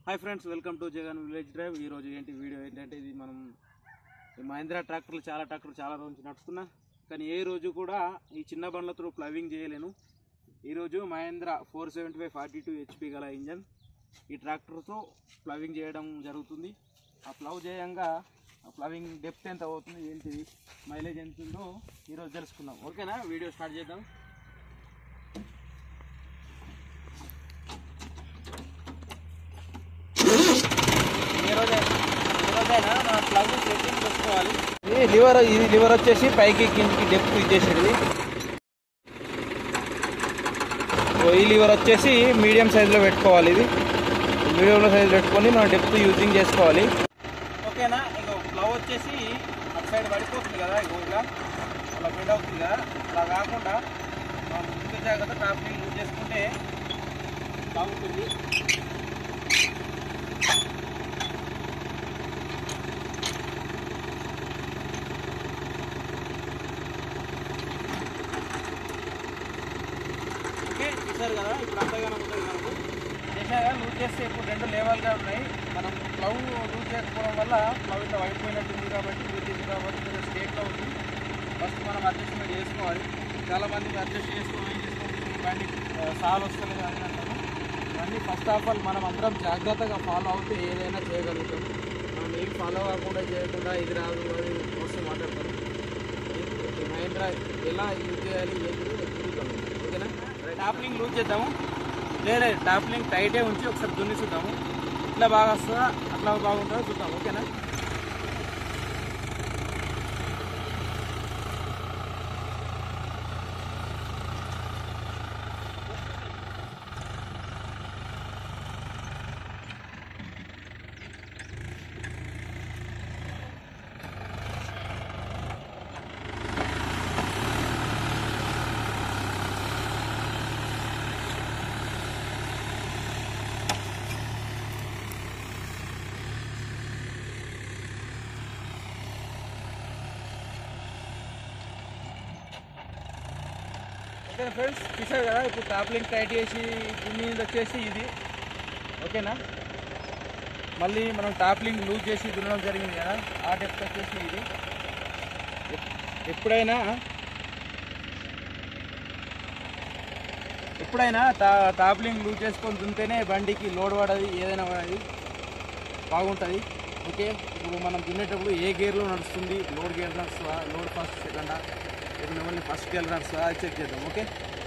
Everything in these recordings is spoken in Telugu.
Hi friends welcome to Jagan village drive ఈ రోజు ఏంటి వీడియో ఏంటంటే ఇది మనం ఈ మహేంద్ర ట్రాక్టర్లు చాలా ట్రాక్టర్లు చాలా రోజు నుంచి నడుస్తున్నా కానీ ఏ రోజు కూడా ఈ చిన్న బండ్లతో ప్లవింగ్ చేయలేను ఈరోజు Mahindra four seventy five forty two HP గల ఇంజన్ ఈ ట్రాక్టర్తో ప్లవింగ్ చేయడం జరుగుతుంది ఆ ప్లవ్ చేయంగా ఆ ప్లవింగ్ డెప్త్ ఎంత అవుతుంది ఏంటిది మైలేజ్ ఎంత ఉందో ఈరోజు తెలుసుకుందాం ఓకేనా వీడియో స్టార్ట్ చేద్దాం ఈ రోజే ఈ రోజైనా మన ప్లగ్ సెట్టింగ్ చేసుకోవాలి ఇది లివర్ ఇది లివర్ వచ్చేసి పైకి కిందికి డెప్త్ ఇచ్చేసేది ఓ ఈ లివర్ వచ్చేసి మీడియం సైజులో పెట్టుకోవాలి ఇది మీడియంలో సైజు పెట్టుకొని మనం డెప్త్ యూజింగ్ చేసుకోవాలి ఓకేనా ఇక ప్లవ్ వచ్చేసి అటు సైడ్ పడిపోతుంది కదా ఇగో ఇలా అలా బెండ్ అవుతుంది కదా అలా కాకుండా మనం ముందు జాగ్రత్త టాపింగ్ యూజ్ చేసుకుంటే బాగుంటుంది ఓకే చూసారు కదా ఇప్పుడు అంతగానే ఉంటుంది మనకు చేసాక లూజ్ చేస్తే ఇప్పుడు రెండు లెవెల్గా ఉన్నాయి మనం ప్లవ్ లూజ్ చేయకపోవడం వల్ల ప్లవ్ ఇట్లా వైపోయినట్టు ఉంది కాబట్టి లూజ్ చేసింది కాబట్టి కొంచెం స్టేట్లో ఉంది ఫస్ట్ మనం అడ్జస్ట్మెంట్ చేసుకోవాలి చాలా మంది అడ్జస్ట్ చేసుకోవాలి ఏం చేసుకోవాలి బండి సాల్ వస్తలేదు అని అంటారు ఇవన్నీ ఫస్ట్ ఆఫ్ ఆల్ మనం అందరం జాగ్రత్తగా ఫాలో అవుతే ఏదైనా చేయగలుగుతాం మనం ఏం ఫాలో కాకుండా చేయకుండా ఇది రాదు అది మోసం మాట్లాడతారు ఈ మహేంద్ర ఎలా యూజ్ చేయాలి ఏంటి చూద్దాం ఓకేనా టాప్లింగ్ లూజ్ చేద్దాము లేదా టాప్లింగ్ టైటే ఉంచి ఒకసారి దున్ని చూద్దాము ఇట్లా బాగా వస్తుందా అట్లా బాగుంటుందో చూద్దాం ఓకేనా ఓకే ఫ్రెండ్స్ చూసారు కదా ఇప్పుడు టాప్లింగ్ టైట్ చేసి దీని వచ్చేసి ఇది ఓకేనా మళ్ళీ మనం టాప్లింగ్ లూజ్ చేసి దున్నడం జరిగింది కదా ఆ డెప్త్ వచ్చేసి ఇది ఎప్- ఎప్పుడైనా ఎప్పుడైనా టా టాప్లింగ్ లూజ్ చేసుకొని దున్నితేనే బండికి లోడ్ పడది ఏదైనా పడది బాగుంటుంది ఓకే ఇప్పుడు మనం దున్నేటప్పుడు ఏ గేర్లో నడుస్తుంది లోడ్ గేర్ నడుస్తుందా లోడ్ ఫస్ట్ సెకండా లేదా ఓన్లీ ఫస్ట్ గేర్ నడుస్తుందా అది చెక్ చేద్దాం ఓకే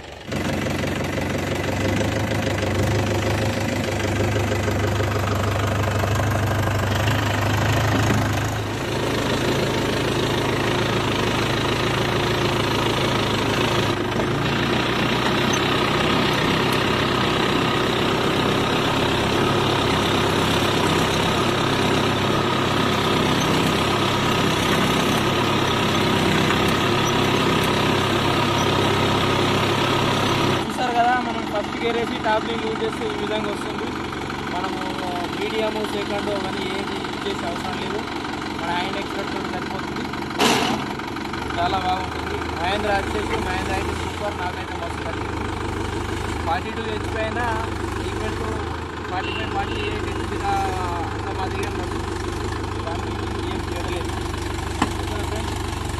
చూసారు కదా మనం ఫస్ట్ గేర్ వేసి టాప్లింగ్ యూజ్ చేస్తే ఈ విధంగా వస్తుంది మనము మీడియం సెకండ్ అవన్నీ ఏది యూజ్ చేసే అవసరం లేదు మన హ్యాండ్ ఎక్స్పెక్ట్ సరిపోతుంది చాలా బాగుంటుంది మహేంద్ర వచ్చేసి మహేంద్ర అయితే సూపర్ నాకైతే మస్తు నచ్చింది ఫార్టీ టూ హెచ్పి అయినా equal to forty five forty eight హెచ్పిగా అంత మాదిరిగా నడుస్తుంది దానికి ఏం చేయలేదు ఓకేనా ఫ్రెండ్స్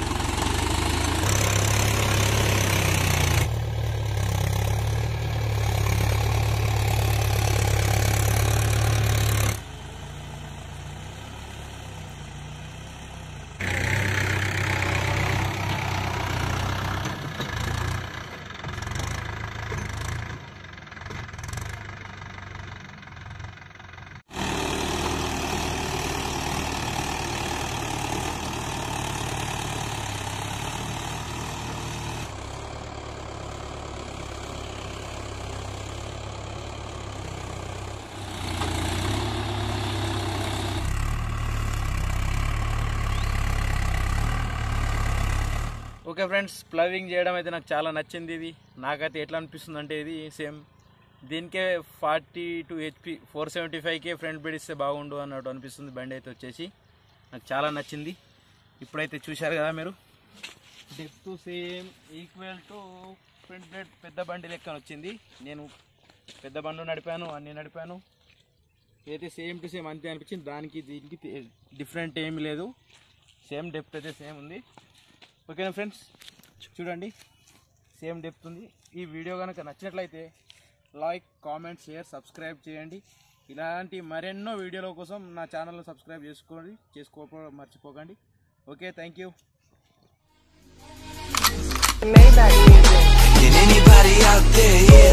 ఓకే ఫ్రెండ్స్ ప్లవింగ్ చేయడం అయితే నాకు చాలా నచ్చింది ఇది నాకైతే ఎట్లా అనిపిస్తుంది అంటే ఇది సేమ్ దీనికే forty two HP four seventy ఫైవ్కే ఫ్రంట్ బెడ్ ఇస్తే బాగుండు అన్నట్టు అనిపిస్తుంది బండి అయితే వచ్చేసి నాకు చాలా నచ్చింది ఇప్పుడైతే చూశారు కదా మీరు depth same equal to front blade పెద్ద బండి లెక్క వచ్చింది నేను పెద్ద బండు నడిపాను అన్నీ నడిపాను అయితే సేమ్ టు సేమ్ అంతే అనిపించింది దానికి దీనికి డిఫరెంట్ ఏమీ లేదు సేమ్ డెప్త్ అయితే సేమ్ ఉంది ఓకేనా ఫ్రెండ్స్ చూడండి సేమ్ డెప్త్ ఉంది ఈ వీడియో కనుక నచ్చినట్లయితే లైక్ కామెంట్ షేర్ సబ్స్క్రైబ్ చేయండి ఇలాంటి మరెన్నో వీడియోల కోసం నా ఛానల్ని సబ్స్క్రైబ్ చేసుకోండి చేసుకోకపోవడం మర్చిపోకండి okay thank you Maybach music. Can anybody out there hear